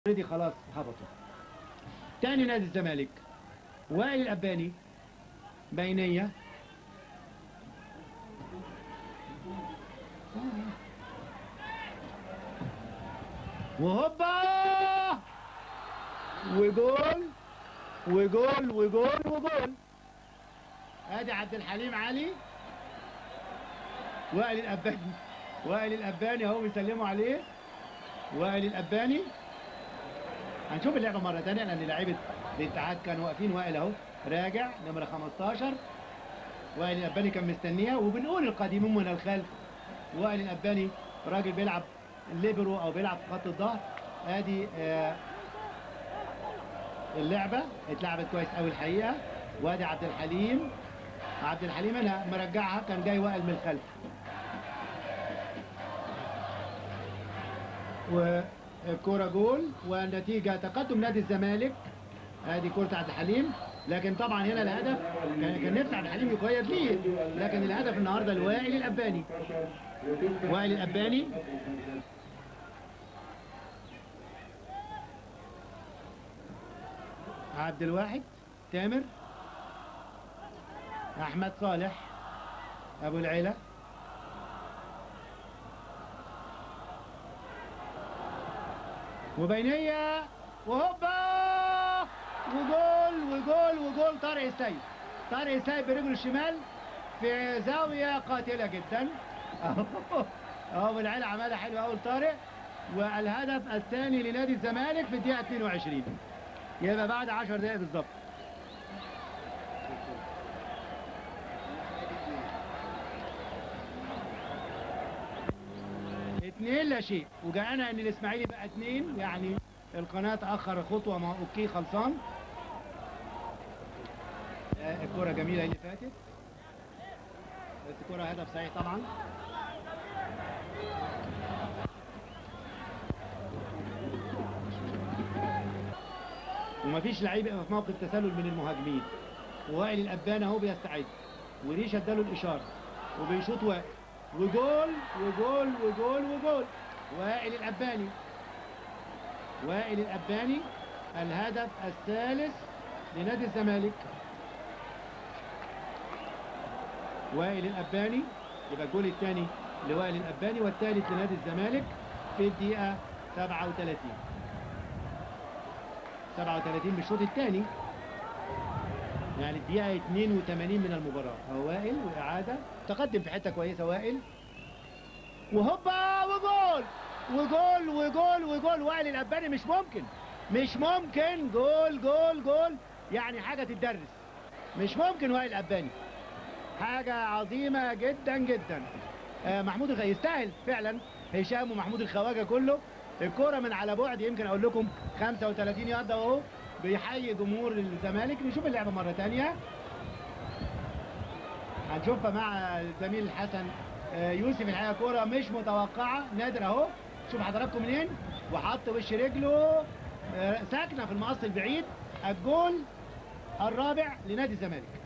اوريدي خلاص هبطوا تاني نادي الزمالك وائل الأباني بينية وهوبا وجول وجول وجول وجول ادي عبد الحليم علي وائل الأباني وائل الأباني اهو بيسلموا عليه وائل الأباني هنشوف اللعبة مرة تانية لأن لعيبة الاتحاد كانوا واقفين وائل أهو راجع نمرة 15 وائل الأباني كان مستنيها وبنقول القادمون من الخلف وائل الأباني راجل بيلعب ليبرو أو بيلعب في خط الظهر ادي آه اللعبة اتلعبت كويس قوي الحقيقة وادي عبد الحليم عبد الحليم انا مرجعها كان جاي وائل من الخلف والكرة جول والنتيجة تقدم نادي الزمالك ادي كرة عبد الحليم لكن طبعا هنا الهدف كان كان نفسي عبد الحليم يقيد ليه لكن الهدف النهارده لوائل الاباني وائل الاباني عبد الواحد تامر احمد صالح ابو العيله وبينية وهوبا وجول وجول وجول طارق السيد طارق السيد برجله الشمال في زاوية قاتلة جدا اهو اهو بالعيلة عملها حلوة قوي لطارق والهدف الثاني لنادي الزمالك في الدقيقة 22 يبقى بعد 10 دقايق بالظبط اتنين لا شيء وجاءنا ان الاسماعيلي بقى اتنين يعني القناة تأخر خطوة ما هو اوكي خلصان آه، الكرة جميلة اللي فاتت بس الكرة هدف صحيح طبعا ومفيش لعيب يبقى في موقف تسلل من المهاجمين ووائل الأبان اهو بيستعد وريش اداله الإشارة وبيشوط واقف وجول وجول وجول وجول وائل الأباني وائل الأباني الهدف الثالث لنادي الزمالك وائل الأباني يبقى الجول الثاني لوائل الأباني والثالث لنادي الزمالك في الدقيقة 37 37 بالشوط الثاني يعني الدقيقة 82 من المباراة أهو وائل وإعادة تقدم في حتة كويسة وائل وهوبا وجول وجول وجول وجول وائل الأباني مش ممكن مش ممكن جول جول جول يعني حاجة تتدرس مش ممكن وائل الأباني حاجة عظيمة جدا جدا آه محمود الخ... يستاهل فعلا هشام ومحمود الخواجة كله الكرة من على بعد يمكن اقول لكم 35 يارده اهو بيحيي جمهور الزمالك نشوف اللعبة مرة تانية هنشوفها مع الزميل حسن آه، يوسف الحقيقة كرة مش متوقعة نادر اهو شوف حضراتكم منين وحط وش رجله آه، ساكنة في المقص البعيد الجول الرابع لنادي الزمالك